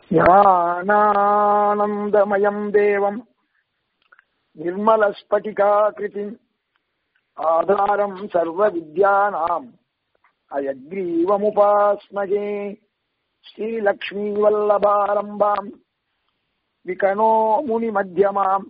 ஞானானந்தமயம் தேவம் निर्मलस्फटिकाकृतिम् आधारम् सर्वविद्यानाम् अयग्रीवमुपास्महे श्रीलक्ष्मीवल्लभारम्भाम् विकनो मुनिमध्यमाम्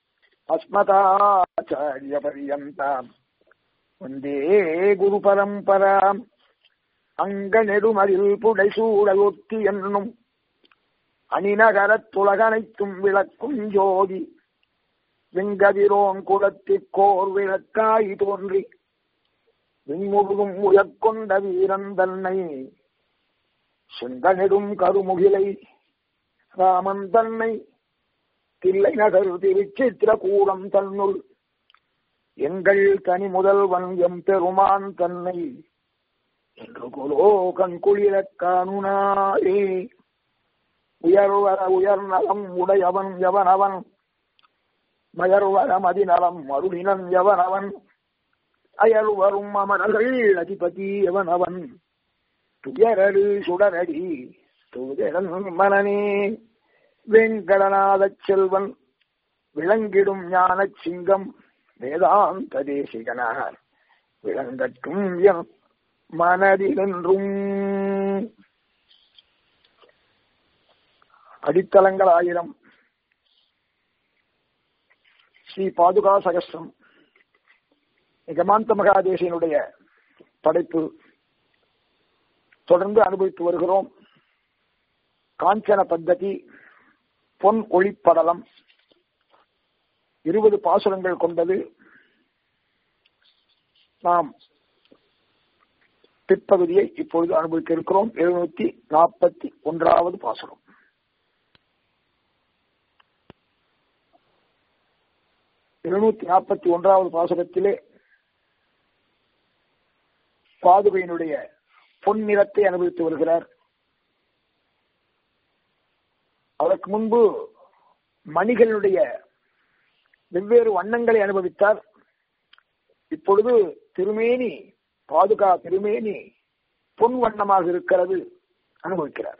अस्मताचार्यपर्यन्ताम् वन्दे குருபரம்பராம் அங்கநெடுமதில் புடைசூடலொத்தி என்னும் அணிநகரத்துலகனைத்தும் விளக்கும் ஜோதி வெங்கதிரோன் குலத்திற்கோர் விளக்காய் தோன்றி விண்முழுதும் உயர்கொண்ட வீரன் தன்னை செங்கனெடும் கருமுகிலை ராமன் தன்னை தில்லை நகர் திருச்சித்திர கூடம் தன்னுள் எங்கள் தனி முதல்வன் எம் பெருமான் தன்னை என்று கொலோ கண்குளிரக் காணுனாரே உயர்வர உயர்நலம் உடையவன் எவனவன் மயர்வர மதிநலம் அருளினன் எவனவன் அயர்வரும் அமரர்கள் அதிபதி எவனவன் துயரடு சுடரடி தூதரன் மனனே வெங்கடநாத செல்வன் விளங்கிடும் ஞான சிங்கம் வேதாந்த தேசிகனார் விளங்கட்டும் என் மனதிலென்றும் அடித்தளங்கள் ஆயிரம் ஸ்ரீ பாதுகா சகஸ்ரம் நிகமாந்த மகாதேசியனுடைய படைப்பு தொடர்ந்து அனுபவித்து வருகிறோம் காஞ்சன பத்ததி பொன் ஒளிப்படலம் இருபது பாசுரங்கள் கொண்டது நாம் பிற்பகுதியை இப்பொழுது அனுபவிக்க இருக்கிறோம் எழுநூத்தி நாற்பத்தி ஒன்றாவது பாசுரம் இருநூத்தி நாற்பத்தி ஒன்றாவது பாசுரத்திலே பாதுகையினுடைய பொன்னிறத்தை அனுபவித்து வருகிறார் அதற்கு முன்பு மணிகளுடைய வெவ்வேறு வண்ணங்களை அனுபவித்தார் இப்பொழுது திருமேனி பாதுகா திருமேனி பொன் வண்ணமாக இருக்கிறது அனுபவிக்கிறார்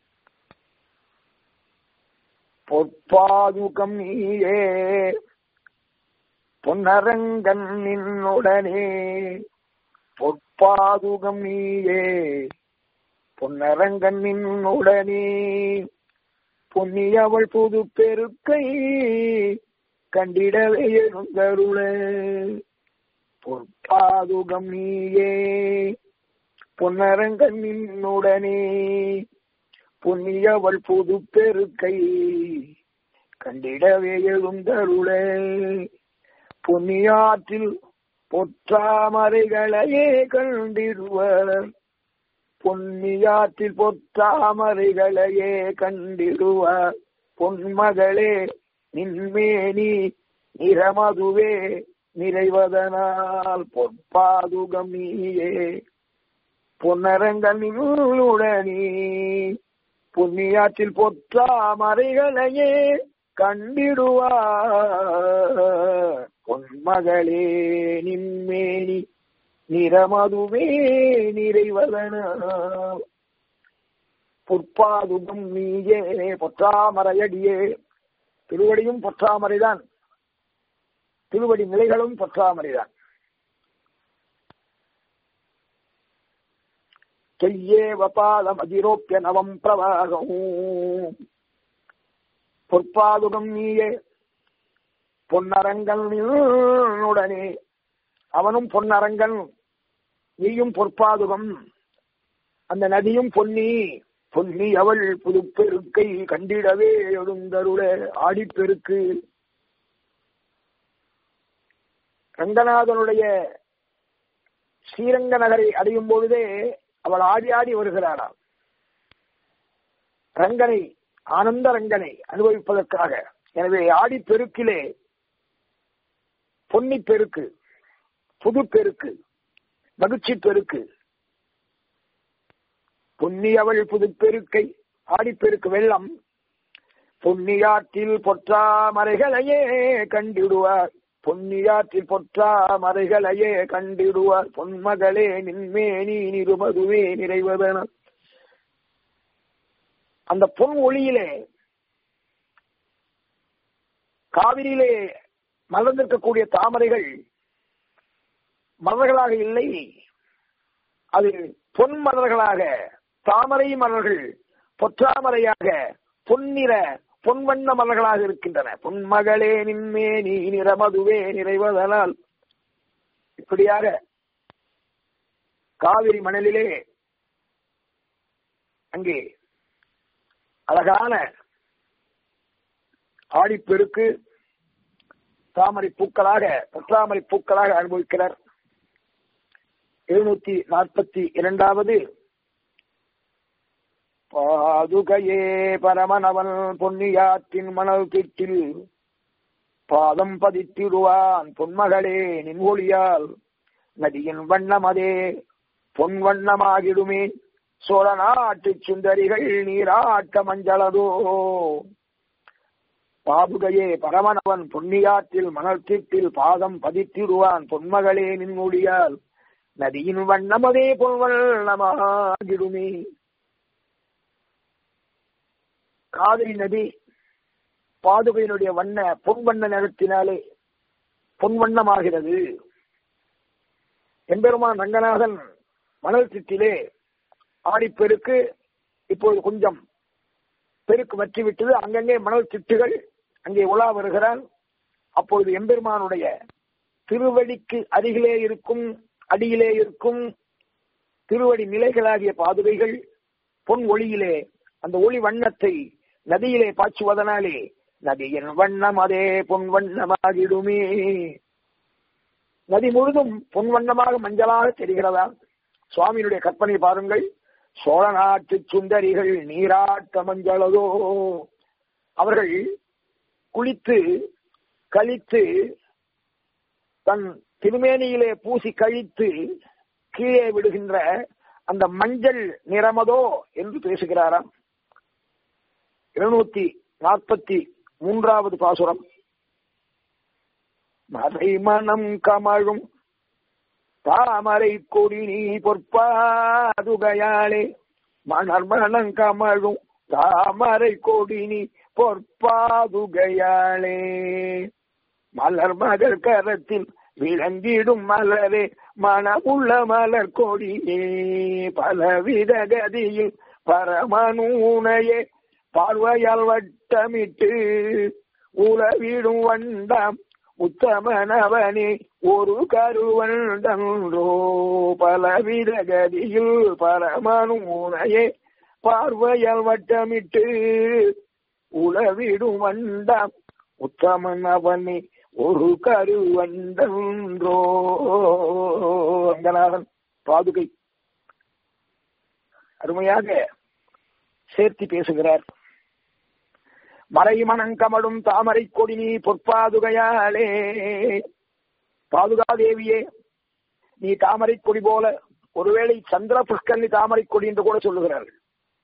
பொற்பாதுகம் நீயே பொன்னரங்கன் நின்னுடனே பொற்பாதுகம் நீயே பொன்னரங்கன் நின்னுடனே பொன்னியவள் புது பெருக்கை கண்டிடவே எழுந்தருள பொற்பாதுகம் நீயே பொன்னரங்கன் நின்னுடனே பொன்னியவள் புது பெருக்கை கண்டிடவே எழுந்தருள பொன்னியாற்றில் பொற்றாமரைகளையே கண்டிடுவர் பொன்னியாற்றில் பொற்றாமரைகளையே கண்டிடுவார் பொன்மகளே நின்மேனி நிறமதுவே நிறைவதனால் பொற்பாதுகம் நீயே பொன்னரங்கனுடனே பொன்னியாற்றில் பொற்றாமரைகளையே கண்டிடுவார் பொன்மகளே நின்மேனி நிறமதுவே நிறைவதனால் பொற்பாதுகம் நீயே பொற்றாமரையடியே திருவடியும் பொற்றாமரைதான் திருவடி நிலைகளும் பொற்றாமரைதான் செய்யே வபாலம் அதிரோப்பிய நவம் பிரவாகம் பொற்பாதுகம் நீயே பொன்னரங்கனுடனே அவனும் பொன்னரங்கன் நீயும் பொற்பாதுகம் அந்த நதியும் பொன்னி பொன்னி அவள் புதுப்பெருக்கை கண்டிடவே எழுந்தருள ஆடிப்பெருக்கு ரங்கநாதனுடைய ஸ்ரீரங்க நகரை அடையும் பொழுதே அவள் ஆடி ஆடி வருகிறாளாம் ரங்கனை ஆனந்த ரங்கனை அனுபவிப்பதற்காக எனவே ஆடி பெருக்கிலே பொன்னி பெருக்கு புது பெருக்கு மகிழ்ச்சி பெருக்கு பொன்னியவள் புது பெருக்கை ஆடிப்பெருக்கு வெள்ளம் பொன்னியாற்றில் பொற்றா மறைகளையே கண்டிடுவார் பொன்னியாற்றில் பொற்றா மறைகளையே கண்டிடுவார் பொன்மகளே நின்மேனி நிருமதுவே நிறைவதன அந்த பொன் ஒளியிலே காவிரியிலே மலர்ந்திருக்கக்கூடிய தாமரைகள் மலர்களாக இல்லை அது பொன் மலர்களாக தாமரை மலர்கள் பொற்றாமரையாக பொன்னிற பொன்வண்ண மலர்களாக இருக்கின்றன பொன்மகளே நின்மே நீ நிறமதுவே நிறைவதனால் இப்படியாக காவிரி மணலிலே அங்கே அழகான ஆடிப்பெருக்கு தாமரை பூக்களாக பொற்றாமரை பூக்களாக அனுபவிக்கிறார் எழுநூத்தி நாற்பத்தி இரண்டாவது பாதுகையே பரமனவன் பொன்னியாற்றின் மணல் திட்டில் பாதம் பதித்திடுவான் பொன்மகளே நின்மொழியால் நதியின் வண்ணமதே பொன் வண்ணமாகிடுமே சோழ நாட்டு சுந்தரிகள் நீராட்ட மஞ்சளதோ பாதுகையே பரமனவன் பொன்னியாற்றில் மணல் தீட்டில் பாதம் பதித்திடுவான் பொன்மகளே நின்மொழியால் நதியின் வண்ணமதே பொன் வண்ணமாகிடுமே காவிரி நதி பாதுகையினுடைய வண்ண பொன் வண்ண நிறத்தினாலே பொன் வண்ணமாகிறது எம்பெருமான் ரங்கநாதன் மணல் திட்டிலே ஆடிப்பெருக்கு இப்போது கொஞ்சம் பெருக்கு வற்றி விட்டது அங்கங்கே மணல் திட்டுகள் அங்கே உலா வருகிறான் அப்பொழுது எம்பெருமானுடைய திருவடிக்கு அருகிலே இருக்கும் அடியிலே இருக்கும் திருவடி நிலைகளாகிய பாதுகைகள் பொன் ஒளியிலே அந்த ஒளி வண்ணத்தை நதியிலே பாய்ச்சுவதனாலே நதியின் வண்ணம் அதே பொன் வண்ணமாகிடுமே நதி முழுதும் பொன் வண்ணமாக மஞ்சளாக தெரிகிறதா சுவாமியினுடைய கற்பனை பாருங்கள் சோழ நாட்டு சுந்தரிகள் நீராட்ட மஞ்சளதோ அவர்கள் குளித்து கழித்து தன் திருமேனியிலே பூசி கழித்து கீழே விடுகின்ற அந்த மஞ்சள் நிறமதோ என்று பேசுகிறாராம் இருநூத்தி நாற்பத்தி மூன்றாவது பாசுரம் மறைமணம் கமழும் தாமரை கொடி நீ பொற்பாதுகையாளே மணர்மணம் கமழும் தாமரை கொடி நீ பொற்பாதுகையாளே மலர் மகள் கரத்தில் விளங்கிடும் மலரே மனமுள்ள மலர் கொடியே பலவித கதியில் பரமனூனையே பார்வையால் வட்டமிட்டு உலவிடும் வண்டாம் உத்தமனவனே ஒரு கருவண்டன்றோ பலவித கதியில் பரமனூனையே பார்வையால் வட்டமிட்டு உலவிடும் வண்டாம் உத்தமன் அவனே ஒரு கருவண்டன்றோ அங்கநாதன் பாதுகை அருமையாக சேர்த்து பேசுகிறார் மறைமணங்கமடும் தாமரை கொடி நீ பொற்பாதுகையாளே பாதுகா தேவியே நீ தாமரை கொடி போல ஒருவேளை சந்திர புஷ்கரணி தாமரை கொடி என்று கூட சொல்லுகிறார்கள்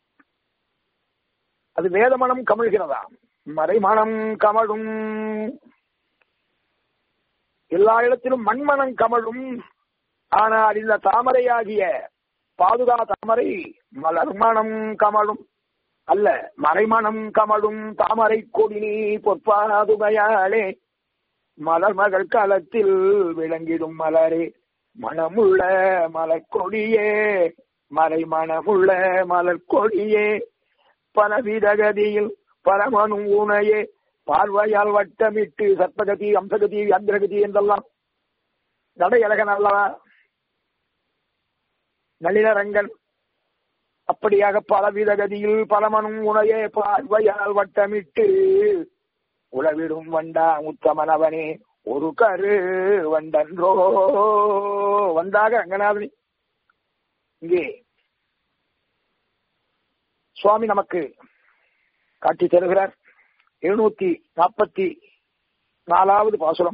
அது வேதமணம் கமழ்கிறதா மறைமணம் கமழும் எல்லா இடத்திலும் மண்மணம் கமழும் ஆனால் இந்த தாமரையாகிய பாதுகா தாமரை மலர் மணம் கமழும் அல்ல மறைமணம் கமழும் தாமரை கொடி பொற்பாதுகையாளே மலர் மகள் களத்தில் விளங்கிடும் மலரே மணமுள்ள மலர்கொடியே மறை மணமுள்ள மலர்கொடியே பலவிதகதியில் பரமனும் உனையே பார்வையால் வட்டமிட்டு சர்ப்பகதி அம்சகதி அந்திரகதி என்றெல்லாம் நடையழகன் அல்லவா நளினரங்கன் அப்படியாக பலவித கதியில் பலமனும் உனையே பார்வையால் வட்டமிட்டு உளவிடும் வண்டா உத்தமனவனே ஒரு கரு வண்டன்றோ வந்தாக ரங்கநாதனி இங்கே சுவாமி நமக்கு காட்டி தருகிறார் எழுநூத்தி நாற்பத்தி நாலாவது பாசுரம்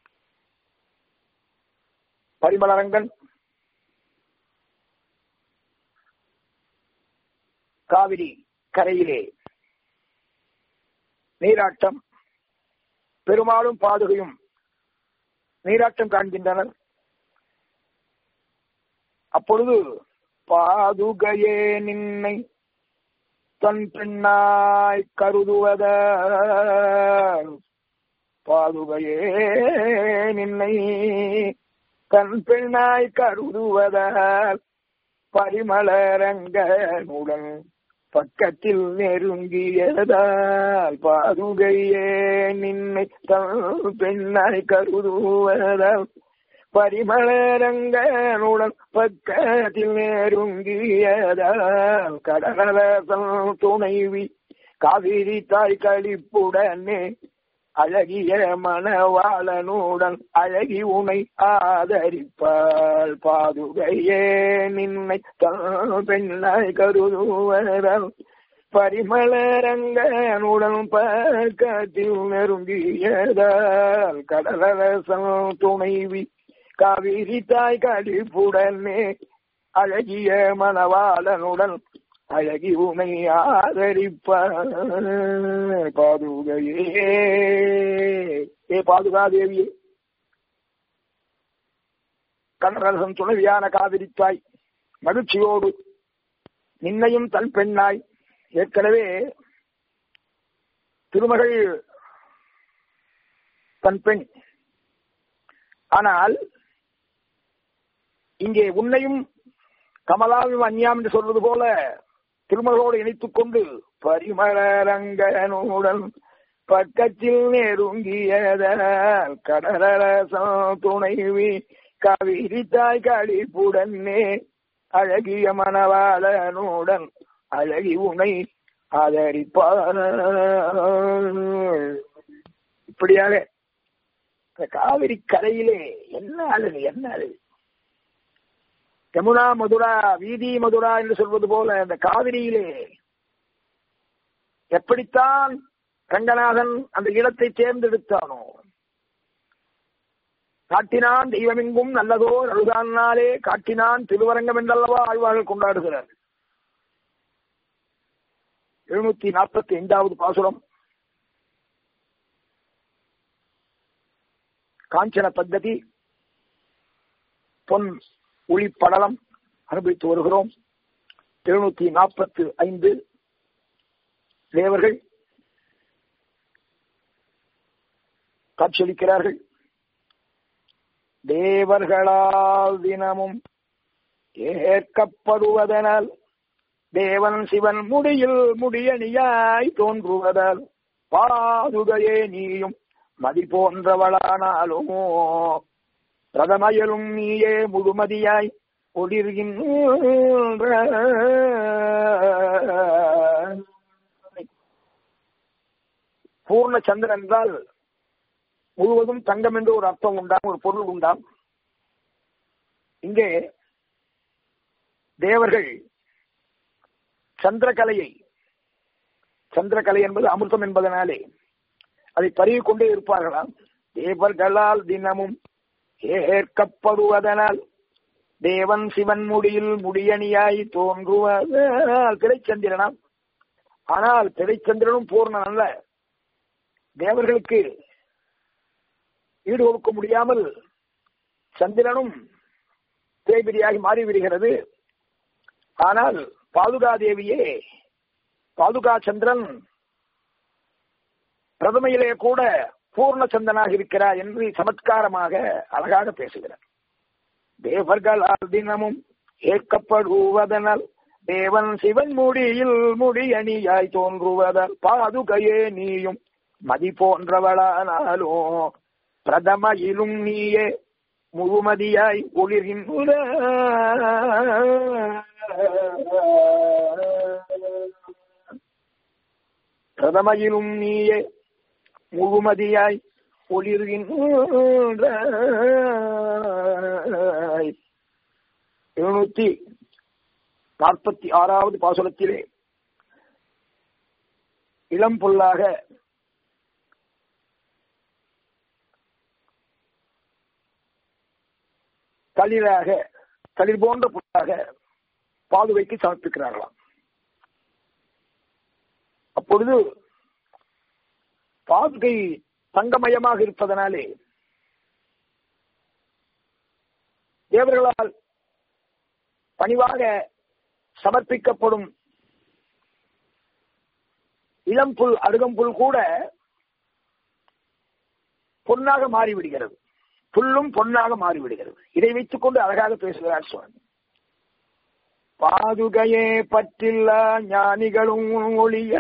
பரிமளரங்கன் காவிரி கரையிலே நீராட்டம் பெருமாளும் பாதுகையும் நீராட்டம் காண்கின்றனர் அப்பொழுது பாதுகையே நின்னை தன் பெண்ணாய் கருதுவத பாதுகையே நின்னை தன் பெண்ணாய் கருதுவதால் பரிமளரங்கனுடன் பக்கத்தில் நெருங்கியதால் பாதுகையே நின்னை தன் பெண்ணாய் கருதுவதால் பரிமளரங்கனுடன் பக்கத்தில் நெருங்கியதால் கடலரசம் துணைவி காவிரி தாய் கழிப்புடனே அழகிய மணவாளனுடன் அழகி உனை ஆதரிப்பாள் பாதுகையே நின்னை பெண்ணாய் கருதுவதால் பரிமளரங்கனுடன் பக்கத்தில் நெருங்கியதால் கடலரசம் துணைவி காவிரி தாய் கழிப்புடனே அழகிய மணவாளனுடன் அழகி உமை ஆதரிப்ப பாதுகையே ஏ பாதுகா தேவியே கண்ணரசன் துணைவியான காவிரித்தாய் மகிழ்ச்சியோடு நின்னையும் தன் பெண்ணாய் ஏற்கனவே திருமகள் தன் பெண் ஆனால் இங்கே உன்னையும் கமலாவும் அந்யாம் என்று சொல்வது போல திருமகளோடு இணைத்துக் கொண்டு பரிமளரங்கனுடன் பக்கத்தில் நெருங்கியதால் கடலரசம் துணைவி காவிரி தாய் கழிப்புடனே அழகிய மணவாளனுடன் அழகி உனை ஆதரிப்பார் இப்படியாக காவிரி கரையிலே என்ன அழகு என்ன அழகு யமுனா மதுரா வீதி மதுரா என்று சொல்வது போல அந்த காவிரியிலே எப்படித்தான் ரங்கநாதன் அந்த இடத்தை தேர்ந்தெடுத்தானோ காட்டினான் தெய்வமெங்கும் நல்லதோ அழுதானாலே காட்டினான் திருவரங்கம் என்றல்லவா ஆழ்வார்கள் கொண்டாடுகிறார் எழுநூத்தி நாற்பத்தி ஐந்தாவது பாசுரம் காஞ்சன பத்ததி பொன் ஒளிப்படலம் அனுபவித்து வருகிறோம் எழுநூத்தி நாற்பத்து ஐந்து தேவர்கள் காட்சியளிக்கிறார்கள் தேவர்களால் தினமும் ஏற்கப்படுவதனால் தேவன் சிவன் முடியில் முடியணியாய் தோன்றுவதால் பாதுகையே நீயும் மதி போன்றவளானாலும் பிரதமயலும் நீயே முழுமதியாய் ஒளிர்கின்ற பூர்ண சந்திரன் என்றால் முழுவதும் தங்கம் என்று ஒரு அர்த்தம் உண்டாம் ஒரு பொருள் உண்டாம் இங்கே தேவர்கள் சந்திரகலையை சந்திரகலை என்பது அமிர்தம் என்பதனாலே அதை பருகி கொண்டே இருப்பார்களாம் தேவர்களால் தினமும் ஏற்கப்படுவதனால் தேவன் சிவன் முடியில் முடியணியாய் தோன்றுவதால் திரைச்சந்திரனாம் ஆனால் திரைச்சந்திரனும் பூர்ணன் அல்ல தேவர்களுக்கு ஈடு கொடுக்க முடியாமல் சந்திரனும் தேய்பிரியாகி மாறிவிடுகிறது ஆனால் பாதுகா தேவியே பாதுகா சந்திரன் பிரதமையிலே கூட பூர்ண சந்தனாக இருக்கிறார் என்று சமத்காரமாக அழகாக பேசுகிறார் தேவர்களால் தினமும் ஏற்கப்படுவதனால் தேவன் சிவன் முடியில் முடியணியாய் தோன்றுவதால் பாதுகையே நீயும் மதி போன்றவளானாலும் பிரதமையிலும் நீயே முழுமதியாய் ஒளிர்கின்ற பிரதமையிலும் நீயே முழுமதியாய் ஒளிர்கின்ற எழுநூத்தி நாற்பத்தி ஆறாவது பாசுரத்திலே இளம் புல்லாக தளிராக தளிர் போன்ற புல்லாக பாதுகைக்கு சமர்ப்பிக்கிறார்களாம் அப்பொழுது பாதுகை தங்கமயமாக இருப்பதனாலே தேவர்களால் பணிவாக சமர்ப்பிக்கப்படும் இளம் புல் அருகம்புல் கூட பொன்னாக மாறிவிடுகிறது புல்லும் பொன்னாக மாறிவிடுகிறது இதை வைத்துக் கொண்டு அழகாக பேசுகிறார் சுவாமி பாதுகையே பற்றில்ல ஞானிகளும் ஒளிய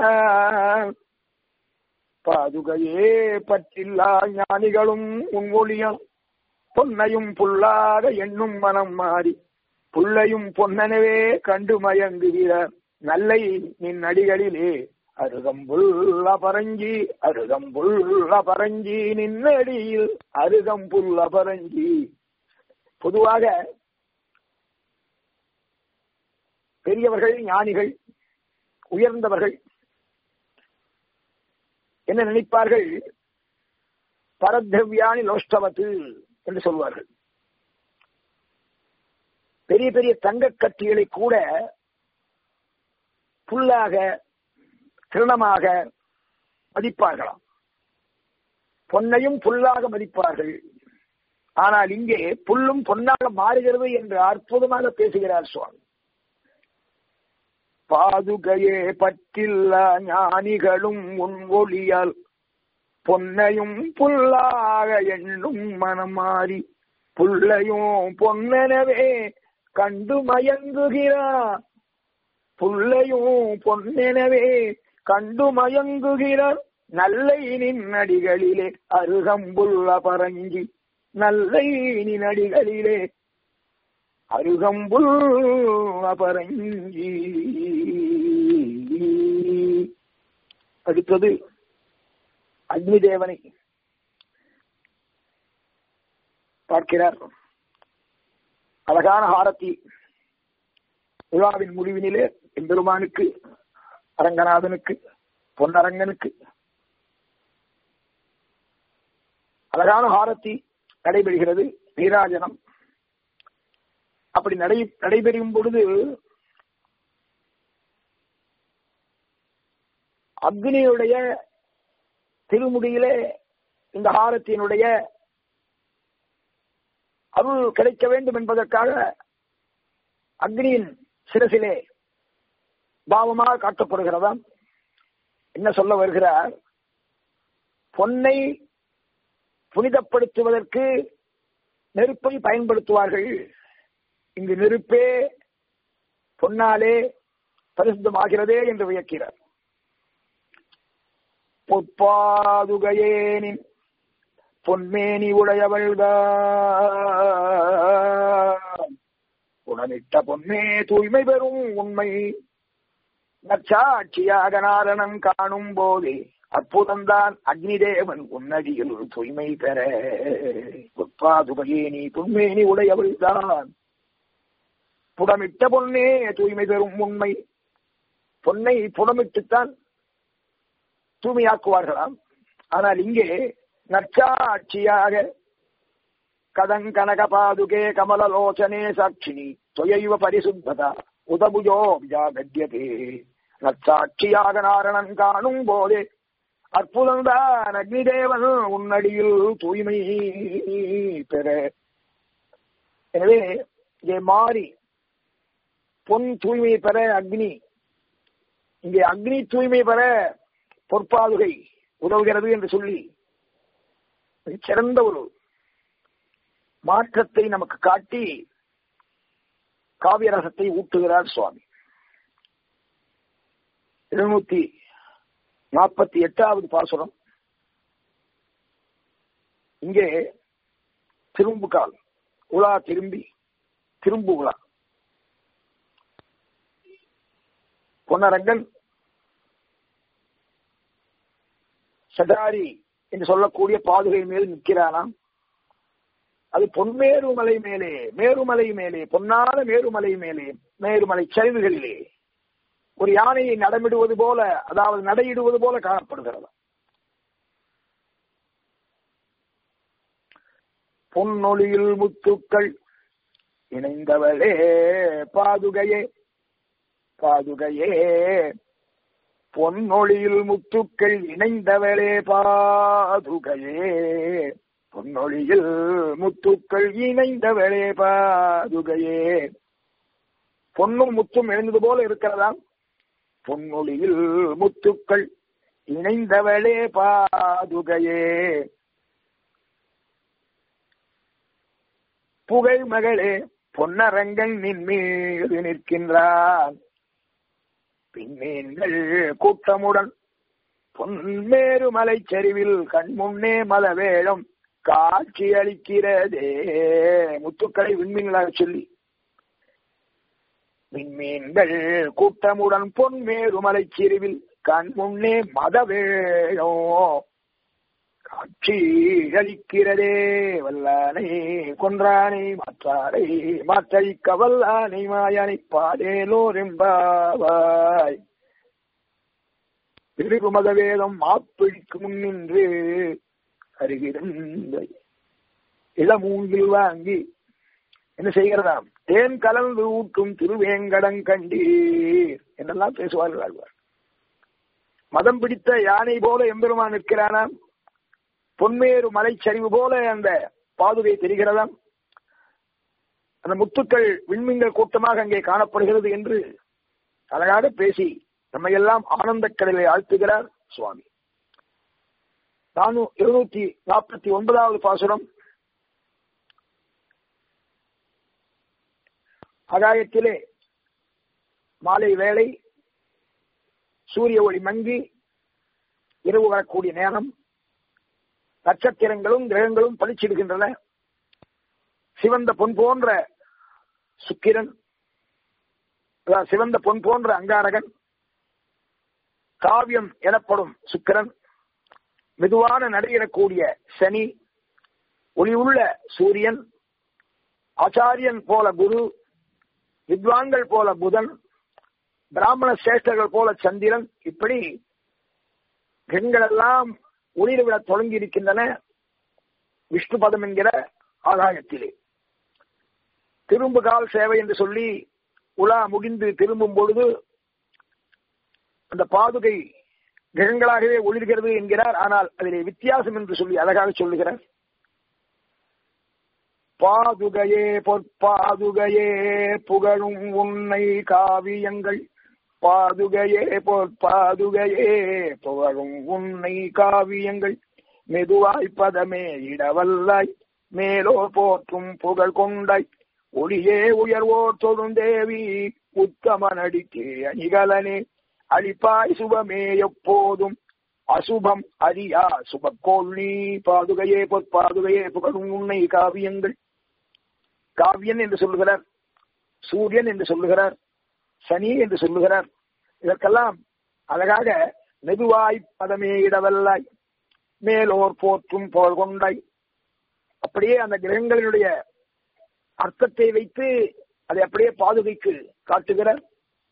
பாதுகையே பற்றில்லா ஞானிகளும் உன் ஒளிய பொன்னையும் புல்லாக எண்ணும் மனம் மாறி புள்ளையும் பொன்னனவே கண்டு மயங்குகிற நல்லை நின் அடிகளிலே அருகம்புல்ல பரஞ்சி அருகம்புல்ல பரஞ்சி நின்னடியில் அருகம்புல்ல பரஞ்சி பொதுவாக பெரியவர்கள் ஞானிகள் உயர்ந்தவர்கள் என்ன நினைப்பார்கள் பரத்ரவியானி லோஷ்டவத்து என்று சொல்வார்கள் பெரிய பெரிய தங்க கட்டிகளை கூட புல்லாக திருணமாக மதிப்பார்களாம் பொன்னையும் புல்லாக மதிப்பார்கள் ஆனால் இங்கே புல்லும் பொன்னாக மாறுகிறது என்று அற்புதமாக பேசுகிறார் சுவாமி பாதுகையே பற்றில்ல ஞானிகளும் உன் ஒளியால் பொன்னையும் புல்லாக எண்ணும் மனம் மாறி புள்ளையும் பொன்னெனவே கண்டு மயங்குகிறார் புள்ளையும் பொன்னெனவே கண்டு மயங்குகிறார் நல்லை நின்னடிகளிலே அருகம்புள்ள பரஞ்சி நல்லை நினடிகளிலே அருகம்புல் அபரஞ்சி அடுத்தது அக்னி தேவனை பார்க்கிறார் அழகான ஹாரத்தி விழாவின் முடிவினிலே எம்பெருமானுக்கு அரங்கநாதனுக்கு பொன்னரங்கனுக்கு அழகான ஹாரத்தி நடைபெறுகிறது நீராஜனம் அப்படி நடை நடைபெறும் பொழுது அக்னியுடைய திருமுடியிலே இந்த ஹாரத்தினுடைய அருள் கிடைக்க வேண்டும் என்பதற்காக அக்னியின் சிரசிலே பாவமாக காட்டப்படுகிறதாம் என்ன சொல்ல வருகிறார் பொன்னை புனிதப்படுத்துவதற்கு நெருப்பை பயன்படுத்துவார்கள் இங்கு நெருப்பே பொன்னாலே பரிசுத்தமாகிறதே என்று வியக்கிறார் பொற்பாதுகையேனின் பொன்மேனி உடையவள்தான் உடனிட்ட பொன்னே தூய்மை பெறும் உண்மை நச்சாட்சியாக நாரணன் காணும் போதே அற்புதம்தான் அக்னிதேவன் உன்னடியில் தூய்மை பெற பொற்பாதுகையே நீ பொன்மேனி உடையவள்தான் புடமிட்ட பொன்னே தூய்மை பெறும் உண்மை பொன்னை புடமிட்டுத்தான் தூய்மையாக்குவார்களாம் ஆனால் இங்கே நற்சாட்சியாக கதங்கனக பாதுகே கமலலோச்சனே சாட்சினி தொயைவ பரிசுத்ததா உதபுஜோ விஜாகத்தியதே நற்சாட்சியாக நாரணன் காணும் போதே அற்புதம்தான் அக்னிதேவன் உன்னடியில் தூய்மை பெற எனவே இங்கே மாறி பொன் தூய்மை பெற அக்னி இங்கே அக்னி தூய்மை பெற பொற்பாதுகை உதவுகிறது என்று சொல்லி சிறந்த ஒரு மாற்றத்தை நமக்கு காட்டி காவியரசத்தை ஊட்டுகிறார் சுவாமி இருநூத்தி நாற்பத்தி எட்டாவது பாசுரம் இங்கே திரும்புகால் உலா திரும்பி திரும்பு உலா பொன்னரங்கன் சதாரி என்று சொல்லக்கூடிய பாதுகை மேல் நிற்கிறானாம் அது பொன்மேருமலை மேலே மேருமலை மேலே பொன்னான மேருமலை மேலே மேருமலை சரிவுகளிலே ஒரு யானையை நடமிடுவது போல அதாவது நடையிடுவது போல காணப்படுகிறது பொன்னொழியில் முத்துக்கள் இணைந்தவளே பாதுகையே பாதுகையே பொன்னொழியில் முத்துக்கள் இணைந்தவளே பாதுகையே பொன்னொழியில் முத்துக்கள் இணைந்தவளே பாதுகையே பொன்னும் முத்தும் இணைந்தது போல இருக்கிறதாம் பொன்னொழியில் முத்துக்கள் இணைந்தவளே பாதுகையே புகழ் மகளே பொன்னரங்கன் நின் மீது நிற்கின்றான் பின்னேன்கள் கூட்டமுடன் பொன்மேரு மலைச்சரிவில் கண்முன்னே மலவேளம் காட்சி அளிக்கிறதே முத்துக்களை விண்மீன்களாக சொல்லி விண்மீன்கள் கூட்டமுடன் பொன்மேரு மலைச்சரிவில் கண்முன்னே மதவேளோ காட்சி அளிக்கிறதே வல்லானை கொன்றானை மாற்றாரை மாற்றழிக்க வல்லானை மாயானை பாடேலோரெம்பாவாய் திருமத வேதம் மாப்பிடிக்கு முன்னின்று அருகிருந்த இளமூங்கில் வாங்கி என்ன செய்கிறதாம் தேன் கலந்து ஊட்டும் திருவேங்கடங்கண்டீர் என்றெல்லாம் பேசுவார்கள் ஆழ்வார் மதம் பிடித்த யானை போல எம்பெருமான் நிற்கிறானாம் பொன்மேரு மலைச்சரிவு போல அந்த பாதுகை தெரிகிறதாம் அந்த முத்துக்கள் விண்மீன்கள் கூட்டமாக அங்கே காணப்படுகிறது என்று அழகாக பேசி நம்மையெல்லாம் ஆனந்த கடலை ஆழ்த்துகிறார் சுவாமி நானூ இருநூத்தி நாற்பத்தி ஒன்பதாவது பாசுரம் ஆகாயத்திலே மாலை வேளை சூரிய ஒளி மங்கி இரவு வரக்கூடிய நேரம் நட்சத்திரங்களும் கிரகங்களும் பளிச்சிடுகின்றன சிவந்த பொன் போன்ற சுக்கிரன் சிவந்த பொன் போன்ற அங்காரகன் காவியம் எனப்படும் சுக்கிரன் மெதுவான நடையிடக்கூடிய சனி ஒளியுள்ள சூரியன் ஆச்சாரியன் போல குரு வித்வான்கள் போல புதன் பிராமண சேஷ்டர்கள் போல சந்திரன் இப்படி கிரகங்கள் எல்லாம் ஒளிரவிட தொடங்கி இருக்கின்றன விஷ்ணு பதம் என்கிற ஆகாயத்திலே திரும்பு கால் சேவை என்று சொல்லி உலா முகிந்து திரும்பும் பொழுது அந்த பாதுகை கிரகங்களாகவே ஒளிர்கிறது என்கிறார் ஆனால் அதிலே வித்தியாசம் என்று சொல்லி அழகாக சொல்லுகிறார் பாதுகையே பொற்பாதுகையே புகழும் உன்னை காவியங்கள் பாதுகையே பொற்பாதுகையே புகழும் உன்னை காவியங்கள் மெதுவாய் பதமே இடவல்லாய் மேலோ போற்றும் புகழ் கொண்டாய் ஒளியே உயர்வோர் தொழுந்தேவி உத்தமனடிக்கே அணிகலனே அழிப்பாய் சுபமே எப்போதும் அசுபம் அறியா சுபக்கோள் நீ பாதுகையே பொற்பாதுகையே புகழும் உன்னை காவியங்கள் காவியன் என்று சொல்லுகிறார் சூரியன் என்று சொல்லுகிறார் சனி என்று சொல்லுகிறார் இதற்கெல்லாம் அழகாக மெதுவாய் பதமே இடவல்லாய் மேலோர் போற்றும் புகழ் கொண்டாய் அப்படியே அந்த கிரகங்களினுடைய அர்த்தத்தை வைத்து அதை அப்படியே பாதுகைக்கு காட்டுகிறார்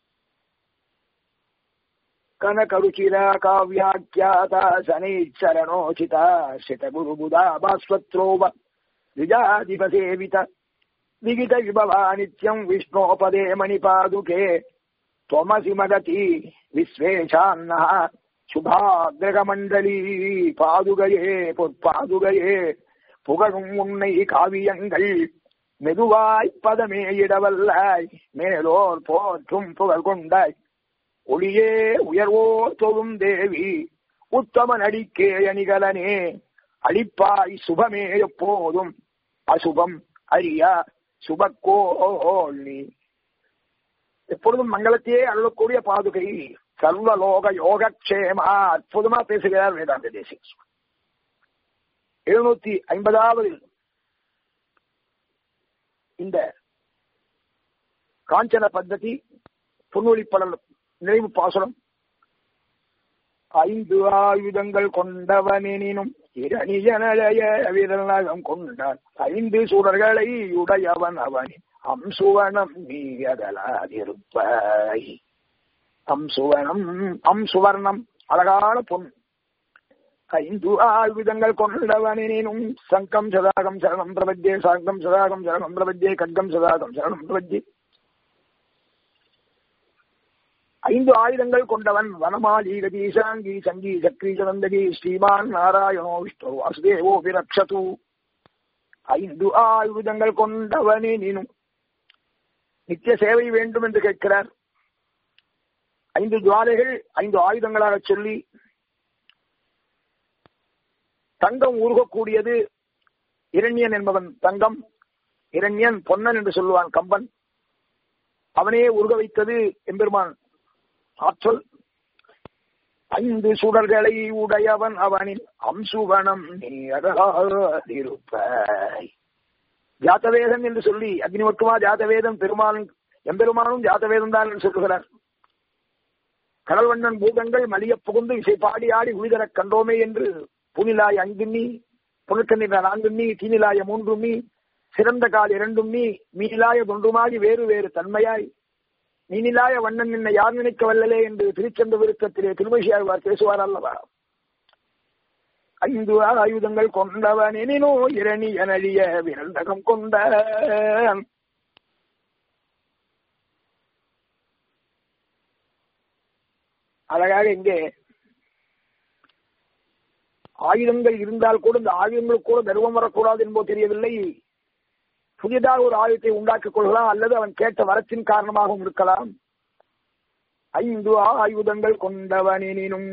கனகருச்சிரா காவியாக்கியாதா சனீச்சரணோச்சிதா சிதகுருபுதா பாஸ்வத்ரோவ விஜாதிபசேவித விகித விபவா நித்யம் விஷ்ணோபதே மணிபாதுகே त्वमसि मगति विश्वेशान्नः சுபாகிரகமண்டலி பாதுகையே பொற்பாதுகையே புகழும் உன்னை காவியங்கள் மெதுவாய் பதமே இடவல்லாய் மேலோர் போற்றும் புகழ் கொண்டாய் ஒளியே உயர்வோ தொழும் தேவி உத்தம நடிக்கே அணிகலனே அழிப்பாய் சுபமே எப்போதும் அசுபம் அறியா சுபக்கோள் நீ எப்பொழுதும் மங்களத்தையே அருளக்கூடிய பாதுகை சர்வலோக யோகக்ஷேமா அற்புதமா பேசுகிறார் வேதாந்த தேசிய எழுநூத்தி ஐம்பதாவது இந்த காஞ்சன பத்ததி பொன்னொழிப்படல் நினைவு பாசுரம் ஐந்து ஆயுதங்கள் கொண்டவனெனினும் இரணியனழைய விரல் நகம் கொண்டான் ஐந்து சுடர்களை உடையவன் அவன் அம்சுவனம் நீ அகலாதிருப்பாய் அம்சுவனம் அம்சுவர்ணம் அழகான பொன் ஐந்து ஆயுதங்கள் கொண்டவனெனினும் சங்கம் சதாகம் சரணம் பிரபத்தியே சாங்கம் சதாகம் சரணம் பிரபத்தியே கட்கம் சதாகம் சரணம் பிரபத்தியே ஐந்து ஆயுதங்கள் கொண்டவன் வனமாலி கதீசாங்கி சங்கி சக்ரி சனந்தகி ஸ்ரீமான் நாராயணோ விஷ்ணு வாசுதேவோ விரக்ஷது ஐந்து ஆயுதங்கள் கொண்டவனே நீனும் நித்திய சேவை வேண்டும் என்று கேட்கிறார் ஐந்து ஜுவாலைகள் ஐந்து ஆயுதங்களாக சொல்லி தங்கம் உருகக்கூடியது இரண்யன் என்பவன் தங்கம் இரண்யன் பொன்னன் என்று சொல்லுவான் கம்பன் அவனே உருக வைத்தது எம்பெருமான் ஆற்றல் ஐந்து சுடர்களை உடையவன் அவனின் அம்சுவனம் நீ அகலாதிருப்பாய் ஜாத்தவேதம் என்று சொல்லி அக்னிவர்க்குமா ஜாத்தவேதம் பெருமானும் எம்பெருமானும் ஜாத்தவேதம் தான் என்று சொல்லுகிறார் கடல்வண்ணன் பூதங்கள் மலிய புகுந்து இசை பாடி ஆடி உயிதரக் கண்டோமே என்று புனிலாய் அங்குண்ணி புனக்கண்ணிற நான்குண்ணி தீனிலாய மூன்றுண்ணி சிறந்த கால் இரண்டும் நீ மீனிலாய தொன்றுமாகி வேறு வேறு தன்மையாய் நீனிலாய வண்ணன் என்னை யார் நினைக்க வல்லலே என்று திருச்செந்த விருத்தத்திலே திருமஷியாழ்வார் பேசுவார் அல்லவா ஐந்து ஆயுதங்கள் கொண்டவன் எனினோ இரணி எனழிய விரண்டகம் கொண்ட அழகாக இங்கே ஆயுதங்கள் இருந்தால் கூட இந்த ஆயுதங்களுக்கு கூட கர்வம் வரக்கூடாது என்போ தெரியவில்லை புதிதாக ஒரு ஆயுதத்தை உண்டாக்கிக் கொள்ளலாம் அல்லது அவன் கேட்ட வரத்தின் காரணமாகவும் இருக்கலாம் ஐந்து ஆயுதங்கள் கொண்டவனினும்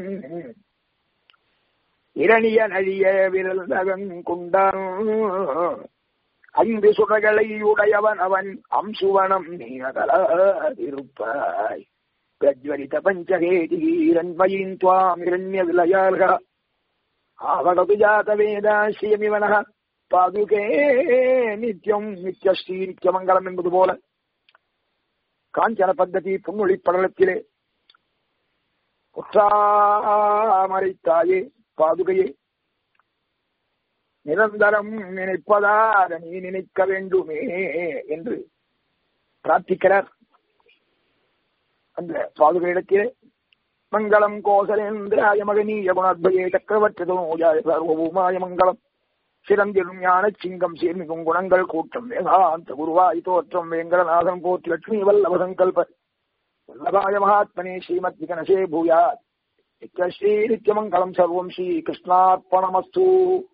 இரணிய நழிய விரல் கொண்டான் ஐந்து சுடர்களை உடையவன் அவன் அம்சுவனம் நீகலாதிருப்பாய் பிரஜ்வலித பஞ்சகேதீரன்மயின் துவாம் இரண்ய விலயார்க ஆவடது ஜாத வேதாசியமிவனக பாதுகே நித்தியம் நித்யஸ்ரீ நித்தியமங்கலம் என்பது போல காஞ்சன பத்ததி புன்னொழி படலத்திலே குற்றாமரைத்தாயே பாதுகையே நிரந்தரம் நினைப்பதாக நீ நினைக்க வேண்டுமே என்று பிரார்த்திக்கிறார் அந்த பாதுகையிடத்திலே மங்களம் கோசலேந்திராய மகனீய குணாத்பயே சக்கரவர்த்தி தனோஜாய சர்வபூமாய மங்களம் சிறந்திடும் ஞான சிங்கம் சேர்மிகும் குணங்கள் கூட்டம் வேகாந்த குருவாய் தோற்றம் வேங்கடநாதம் போற்றி லட்சுமி வல்லப சங்கல்ப வல்லபாய மகாத்மனே ஸ்ரீமத் விகனசே பூயாத் நித்யஸ்ரீ நித்யமங்கலம் சர்வம் ஸ்ரீ கிருஷ்ணார்ப்பணமஸ்து